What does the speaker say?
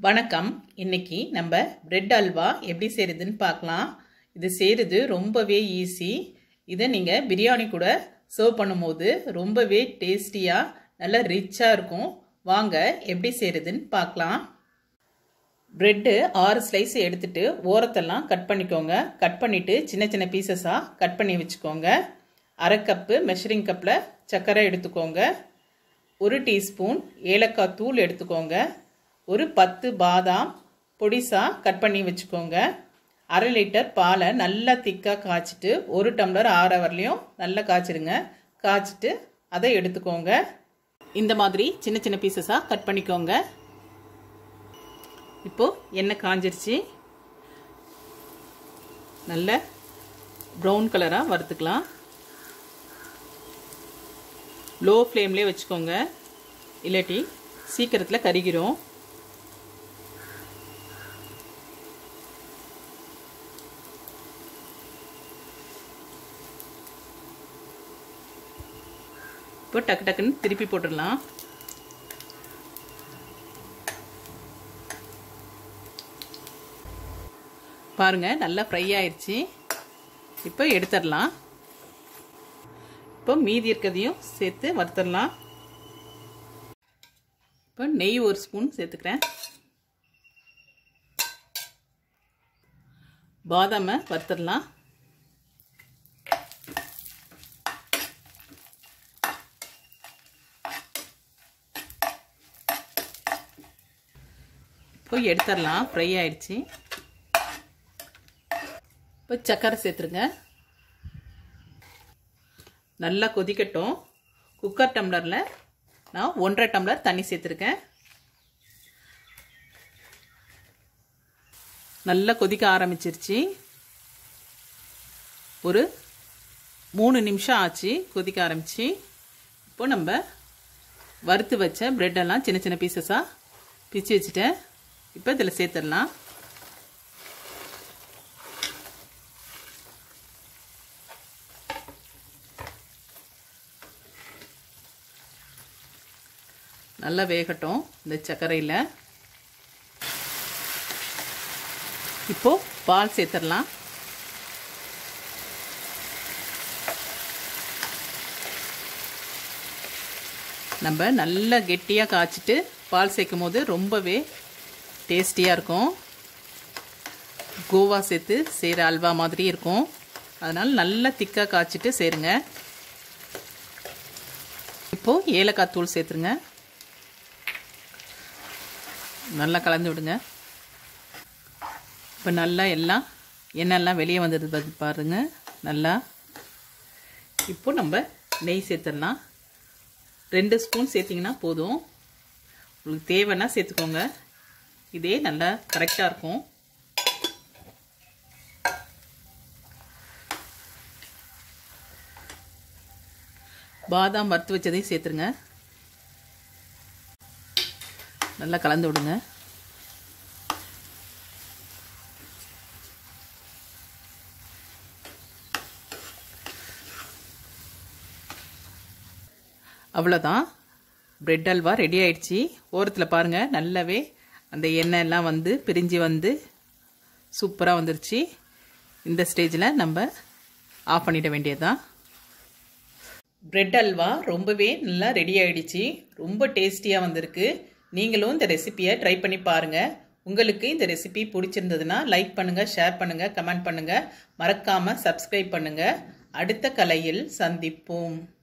வணக்கம் இன்னைக்கு நம்ம பிரெட் அல்வா எப்படி செய்கிறதுன்னு பார்க்கலாம் இது செய்கிறது ரொம்பவே ஈஸி இதை நீங்கள் பிரியாணி கூட சர்வ் பண்ணும்போது ரொம்பவே டேஸ்டியாக நல்லா ரிச்சாக இருக்கும் வாங்க எப்படி செய்கிறதுன்னு பார்க்கலாம் ப்ரெட்டு ஆறு ஸ்லைஸ் எடுத்துட்டு ஓரத்தெல்லாம் கட் பண்ணிக்கோங்க கட் பண்ணிவிட்டு சின்ன சின்ன பீசஸாக கட் பண்ணி வச்சுக்கோங்க அரை கப்பு மெஷரிங் கப்பில் சர்க்கரை எடுத்துக்கோங்க ஒரு டீஸ்பூன் ஏலக்காய் தூள் எடுத்துக்கோங்க ஒரு பத்து பாதாம் பொடிசாக கட் பண்ணி வச்சுக்கோங்க அரை லிட்டர் பாலை நல்லா திக்காக காய்ச்சிட்டு ஒரு டம்ளர் ஆற வரலையும் நல்லா காய்ச்சிடுங்க காய்ச்சிட்டு அதை எடுத்துக்கோங்க இந்த மாதிரி சின்ன சின்ன பீசஸாக கட் பண்ணிக்கோங்க இப்போது எண்ணெய் காஞ்சிருச்சு நல்ல ப்ரௌன் கலராக வறுத்துக்கலாம் லோ ஃப்ளேம்லேயே வச்சுக்கோங்க இல்லாட்டி சீக்கிரத்தில் கருகிரும் இப்போ டக்கு டக்குன்னு திருப்பி போட்டுடலாம் பாருங்க நல்லா ஃப்ரை ஆயிடுச்சு இப்போ எடுத்துடலாம் இப்போ மீதி இருக்கிறதையும் சேர்த்து வறுத்துடலாம் இப்போ நெய் ஒரு ஸ்பூன் சேர்த்துக்கிறேன் பாதாமை வறுத்துடலாம் இப்போ எடுத்துடலாம் ஃப்ரை ஆயிடுச்சு இப்போ சர்க்கரை சேர்த்துருங்க நல்லா கொதிக்கட்டும் குக்கர் டம்ளரில் நான் ஒன்றரை டம்ளர் தண்ணி சேர்த்துருக்கேன் நல்லா கொதிக்க ஆரம்பிச்சிருச்சு ஒரு மூணு நிமிஷம் ஆச்சு கொதிக்க ஆரம்பிச்சு இப்போ நம்ம வறுத்து வச்ச ப்ரெட்டெல்லாம் சின்ன சின்ன பீசஸாக பிச்சு வச்சுட்டேன் இப்போ இதில் சேர்த்துடலாம் நல்லா வேகட்டும் இந்த சர்க்கரையில் இப்போ பால் சேர்த்துடலாம் நம்ம நல்லா கெட்டியாக காய்ச்சிட்டு பால் சேர்க்கும் போது ரொம்பவே டேஸ்டியாக இருக்கும் கோவா சேர்த்து செய்கிற அல்வா மாதிரி இருக்கும் அதனால் நல்லா திக்காக காய்ச்சிட்டு சேருங்க இப்போது ஏலக்காய் தூள் சேர்த்துருங்க நல்லா கலந்து விடுங்க இப்போ நல்லா எல்லாம் எண்ணெய்லாம் வெளியே வந்தது பாருங்க நல்லா இப்போ நம்ம நெய் சேர்த்துடலாம் ரெண்டு ஸ்பூன் சேர்த்திங்கன்னா போதும் உங்களுக்கு தேவைன்னா சேர்த்துக்கோங்க இதே நல்லா கரெக்டாக இருக்கும் பாதாம் வறுத்து வச்சதையும் சேர்த்துருங்க நல்லா கலந்து விடுங்க அவ்வளோதான் ப்ரெட் அல்வா ரெடி ஆயிடுச்சு ஓரத்தில் பாருங்கள் நல்லாவே அந்த எண்ணெய் எல்லாம் வந்து பிரிஞ்சு வந்து சூப்பராக வந்துருச்சு இந்த ஸ்டேஜில் நம்ம ஆஃப் பண்ணிட வேண்டியதுதான் ப்ரெட் அல்வா ரொம்பவே நல்லா ரெடி ஆயிடுச்சு ரொம்ப டேஸ்டியாக வந்திருக்கு நீங்களும் இந்த ரெசிப்பியை ட்ரை பண்ணி பாருங்கள் உங்களுக்கு இந்த ரெசிபி பிடிச்சிருந்ததுன்னா லைக் பண்ணுங்கள் ஷேர் பண்ணுங்கள் கமெண்ட் பண்ணுங்கள் மறக்காமல் சப்ஸ்கிரைப் பண்ணுங்கள் அடுத்த கலையில் சந்திப்போம்